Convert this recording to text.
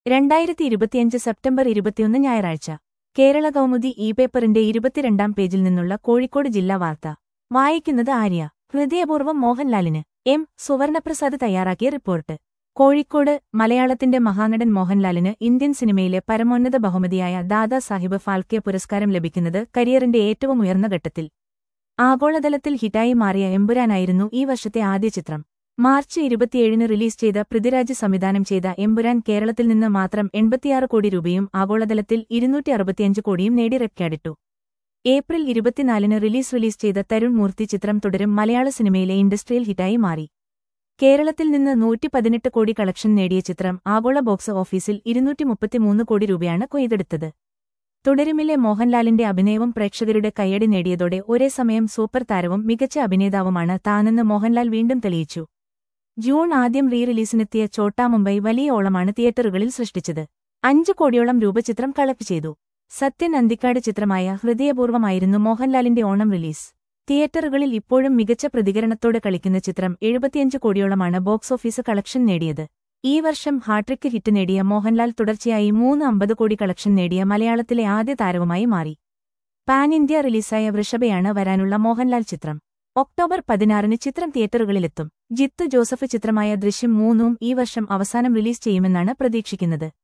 രണ്ടായിരത്തി ഇരുപത്തിയഞ്ച് സെപ്റ്റംബർ ഇരുപത്തിയൊന്ന് ഞായറാഴ്ച കേരള കൗമുദി ഇ പേപ്പറിന്റെ ഇരുപത്തിരണ്ടാം പേജിൽ നിന്നുള്ള കോഴിക്കോട് ജില്ലാ വാർത്ത വായിക്കുന്നത് ആര്യ ഹൃദയപൂർവ്വം മോഹൻലാലിന് എം സുവർണപ്രസാദ് തയ്യാറാക്കിയ റിപ്പോർട്ട് കോഴിക്കോട് മലയാളത്തിന്റെ മഹാനടൻ മോഹൻലാലിന് ഇന്ത്യൻ സിനിമയിലെ പരമോന്നത ബഹുമതിയായ ദാദാ സാഹിബ് ഫാൽക്കെ പുരസ്കാരം ലഭിക്കുന്നത് കരിയറിന്റെ ഏറ്റവും ഉയർന്ന ഘട്ടത്തിൽ ആഗോളതലത്തിൽ ഹിറ്റായി മാറിയ എമ്പുരാനായിരുന്നു ഈ വർഷത്തെ ആദ്യ ചിത്രം മാർച്ച് ഇരുപത്തിയേഴിന് റിലീസ് ചെയ്ത പൃഥ്വിരാജ് സംവിധാനം ചെയ്ത എമ്പുരാൻ കേരളത്തിൽ നിന്ന് മാത്രം എൺപത്തിയാറ് കോടി രൂപയും ആഗോളതലത്തിൽ ഇരുന്നൂറ്റി അറുപത്തിയഞ്ച് കോടിയും നേടി റെക്കാർഡിട്ടു ഏപ്രിൽ ഇരുപത്തിനാലിന് റിലീസ് റിലീസ് ചെയ്ത തരുൺ മൂർത്തി ചിത്രം തുടരും മലയാള സിനിമയിലെ ഇൻഡസ്ട്രിയൽ ഹിറ്റായി മാറി കേരളത്തിൽ നിന്ന് നൂറ്റി പതിനെട്ട് കോടി കളക്ഷൻ നേടിയ ചിത്രം ആഗോള ബോക്സ് ഓഫീസിൽ ഇരുന്നൂറ്റി മുപ്പത്തിമൂന്ന് കോടി രൂപയാണ് കൊയ്തെടുത്തത് തുടരുമിലെ മോഹൻലാലിന്റെ അഭിനയവും പ്രേക്ഷകരുടെ കയ്യടി നേടിയതോടെ ഒരേ സമയം സൂപ്പർ താരവും മികച്ച അഭിനേതാവുമാണ് താനെന്ന് മോഹൻലാൽ വീണ്ടും തെളിയിച്ചു ജൂൺ ആദ്യം റീ റിലീസിനെത്തിയ ചോട്ടാ മുംബൈ വലിയ ഓളമാണ് തിയേറ്ററുകളിൽ സൃഷ്ടിച്ചത് അഞ്ചു കോടിയോളം രൂപ ചിത്രം കളക്ട് ചെയ്തു സത്യൻ അന്തിക്കാട് ചിത്രമായ ഹൃദയപൂർവ്വമായിരുന്നു മോഹൻലാലിന്റെ ഓണം റിലീസ് തിയേറ്ററുകളിൽ ഇപ്പോഴും മികച്ച പ്രതികരണത്തോടെ കളിക്കുന്ന ചിത്രം എഴുപത്തിയഞ്ച് കോടിയോളമാണ് ബോക്സ് ഓഫീസ് കളക്ഷൻ നേടിയത് ഈ വർഷം ഹാട്രിക്ക് ഹിറ്റ് നേടിയ മോഹൻലാൽ തുടർച്ചയായി മൂന്ന് അമ്പത് കോടി കളക്ഷൻ നേടിയ മലയാളത്തിലെ ആദ്യ താരവുമായി മാറി പാൻ ഇന്ത്യ റിലീസായ വൃഷഭയാണ് വരാനുള്ള മോഹൻലാൽ ചിത്രം ഒക്ടോബർ പതിനാറിന് ചിത്രം തിയേറ്ററുകളിലെത്തും ജിത്തു ജോസഫ് ചിത്രമായ ദൃശ്യം മൂന്നും ഈ വർഷം അവസാനം റിലീസ് ചെയ്യുമെന്നാണ് പ്രതീക്ഷിക്കുന്നത്